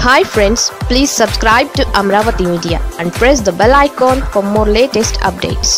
hi friends please subscribe to Amaravati media and press the bell icon for more latest updates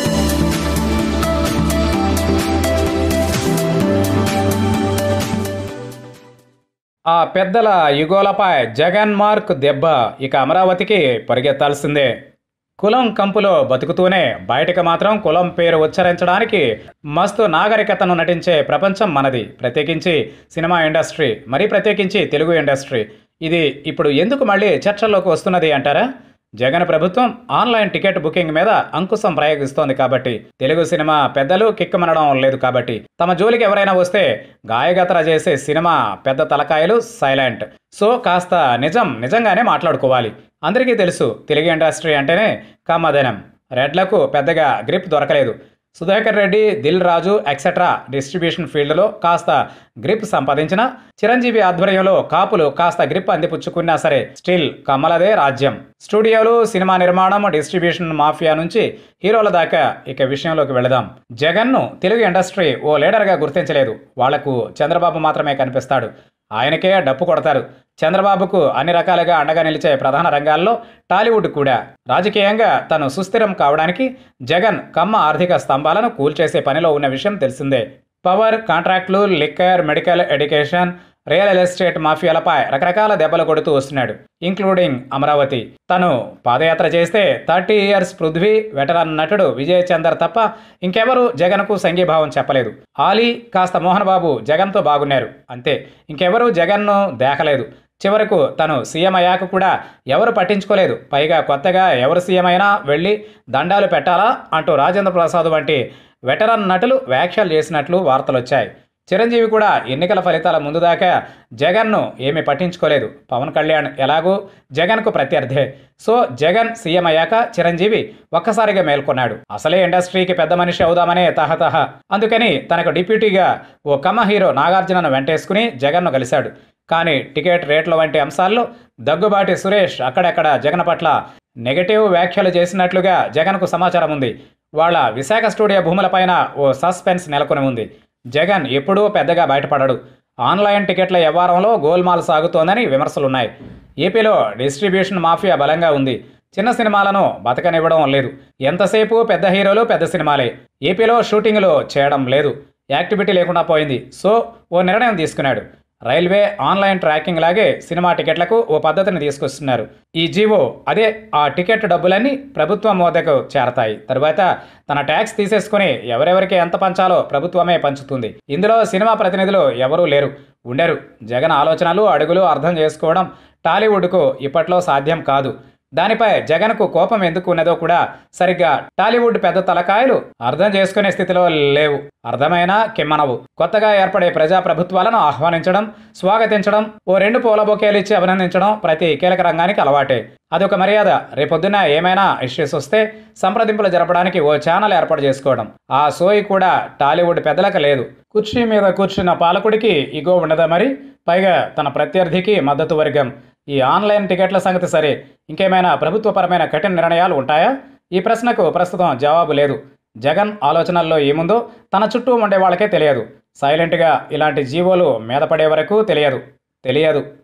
ఆ పెద్దల యుగోలపై Jagan mark దెబ్బ ఇక అమరావతికి పరిగెత్తాల్సిందే కులం కంపులో బతుకుతూనే బయటకు మాత్రం కులం పేరు ఉచ్చరించడానికి మస్తు నాగరికతను నటించే ప్రపంచం మనది ప్రత్యేకించి సినిమా ఇండస్ట్రీ మరీ ప్రత్యేకించి తెలుగు ఇండస్ట్రీ ఇది ఇప్పుడు ఎందుకు మళ్ళీ చర్చల్లోకి వస్తున్నది అంటారా జగన్ ప్రభుత్వం ఆన్లైన్ టికెట్ బుకింగ్ మీద అంకుశం ప్రయోగిస్తోంది కాబట్టి తెలుగు సినిమా పెద్దలు కిక్కమనడం లేదు కాబట్టి తమ జోలికి ఎవరైనా వస్తే గాయగతర చేసే సినిమా పెద్ద తలకాయలు సైలెంట్ సో కాస్త నిజం నిజంగానే మాట్లాడుకోవాలి అందరికీ తెలుసు తెలుగు ఇండస్ట్రీ అంటేనే కమ్మదనం రెడ్లకు పెద్దగా గ్రిప్ దొరకలేదు సుధాకర్ రెడ్డి దిల్ రాజు ఎక్సెట్రా డిస్ట్రిబ్యూషన్ ఫీల్డ్లో కాస్త గ్రిప్ సంపాదించిన చిరంజీవి ఆధ్వర్యంలో కాపులు కాస్త గ్రిప్ అందిపుచ్చుకున్నా సరే స్టిల్ కమలదే రాజ్యం స్టూడియోలు సినిమా నిర్మాణం డిస్ట్రిబ్యూషన్ మాఫియా నుంచి హీరోల దాకా ఇక విషయంలోకి వెళదాం జగన్ను తెలుగు ఇండస్ట్రీ ఓ లీడర్గా గుర్తించలేదు వాళ్లకు చంద్రబాబు మాత్రమే కనిపిస్తాడు ఆయనకే డప్పు కొడతారు చంద్రబాబుకు అన్ని రకాలుగా అండగా నిలిచే ప్రధాన రంగాల్లో టాలీవుడ్ కూడా రాజకీయంగా తను సుస్థిరం కావడానికి జగన్ కమ్మ ఆర్థిక స్తంభాలను కూల్చేసే పనిలో ఉన్న విషయం తెలిసిందే పవర్ కాంట్రాక్టులు liquor medical education real estate మాఫియాలపై రకరకాల దెబ్బలు కొడుతూ వస్తున్నాడు ఇంక్లూడింగ్ అమరావతి తను పాదయాత్ర చేస్తే థర్టీ ఇయర్స్ పృథ్వీ వెటరన్ నటుడు విజయ్ చందర్ తప్ప ఇంకెవరూ జగన్కు సంఘీభావం చెప్పలేదు ఆలీ కాస్త మోహన్ బాబు జగన్తో బాగున్నారు అంతే ఇంకెవరూ జగన్ను దేకలేదు చివరకు తను సీఎం అయ్యాక కూడా ఎవరు పట్టించుకోలేదు పైగా కొత్తగా ఎవరు సీఎం అయినా వెళ్ళి దండాలు పెట్టాలా అంటూ రాజేంద్ర ప్రసాద్ వంటి వెటరన్ నటులు వ్యాఖ్యలు చేసినట్లు వార్తలు వచ్చాయి చిరంజీవి కూడా ఎన్నికల ఫలితాల ముందు దాకా జగన్ను ఏమీ పట్టించుకోలేదు పవన్ కళ్యాణ్ ఎలాగూ జగన్కు ప్రత్యర్థే సో జగన్ సీఎం అయ్యాక చిరంజీవి ఒక్కసారిగా మేల్కొన్నాడు అసలే ఇండస్ట్రీకి పెద్ద మనిషి అవుదామనే తహతహ అందుకని తనకు డిప్యూటీగా ఓ కమ్మ హీరో నాగార్జునను వెంటేసుకుని జగన్ను కలిశాడు కానీ టికెట్ రేట్ల వంటి అంశాల్లో దగ్గుబాటి సురేష్ అక్కడక్కడ జగన్ పట్ల నెగటివ్ వ్యాఖ్యలు చేసినట్లుగా జగన్కు సమాచారం ఉంది వాళ్ళ విశాఖ స్టూడియో భూములపైన ఓ సస్పెన్స్ నెలకొని ఉంది జగన్ ఎప్పుడూ పెద్దగా బయటపడడు ఆన్లైన్ టికెట్ల వ్యవహారంలో గోల్మాల్ సాగుతోందని విమర్శలున్నాయి ఏపీలో డిస్ట్రిబ్యూషన్ మాఫియా బలంగా ఉంది చిన్న సినిమాలను బతకనివ్వడం లేదు ఎంతసేపు పెద్ద హీరోలు పెద్ద సినిమాలే ఏపీలో షూటింగ్లు చేయడం లేదు యాక్టివిటీ లేకుండా పోయింది సో ఓ నిర్ణయం తీసుకున్నాడు రైల్వే ఆన్లైన్ ట్రాకింగ్ లాగే సినిమా టికెట్లకు ఓ పద్ధతిని తీసుకొస్తున్నారు ఈ జీవో అదే ఆ టికెట్ డబ్బులన్నీ ప్రభుత్వం వద్దకు చేరతాయి తరువాత తన ట్యాక్స్ తీసేసుకుని ఎవరెవరికి ఎంత పంచాలో ప్రభుత్వమే పంచుతుంది ఇందులో సినిమా ప్రతినిధులు ఎవరూ లేరు ఉండరు జగన్ ఆలోచనలు అడుగులు అర్థం చేసుకోవడం టాలీవుడ్కు ఇప్పట్లో సాధ్యం కాదు దానిపై జగన్కు కోపం ఎందుకు ఉన్నదో కూడా సరిగ్గా టాలీవుడ్ పెద్ద తలకాయలు అర్థం చేసుకునే స్థితిలో లేవు అర్థమైనా కిమ్మనవు కొత్తగా ఏర్పడే ప్రజా ప్రభుత్వాలను ఆహ్వానించడం స్వాగతించడం ఓ రెండు పూల బొకేలు ఇచ్చి అభినందించడం ప్రతి కీలక రంగానికి అలవాటే అదొక మర్యాద రేపొద్దున ఏమైనా ఇష్యూస్ వస్తే సంప్రదింపులు జరపడానికి ఓ ఛానల్ ఏర్పాటు చేసుకోవడం ఆ సోయి కూడా టాలీవుడ్ పెద్దలకు లేదు కుర్చీ మీద కూర్చున్న పాలకుడికి ఇగో ఉండదా మరి పైగా తన ప్రత్యర్థికి మద్దతు వర్గం ఈ ఆన్లైన్ టికెట్ల సంగతి సరే ఇంకేమైనా ప్రభుత్వపరమైన కఠిన నిర్ణయాలు ఉంటాయా ఈ ప్రశ్నకు ప్రస్తుతం జవాబు లేదు జగన్ ఆలోచనల్లో ఏముందో తన చుట్టూ ఉండే వాళ్ళకే తెలియదు సైలెంట్గా ఇలాంటి జీవోలు మీద పడే వరకు తెలియదు తెలియదు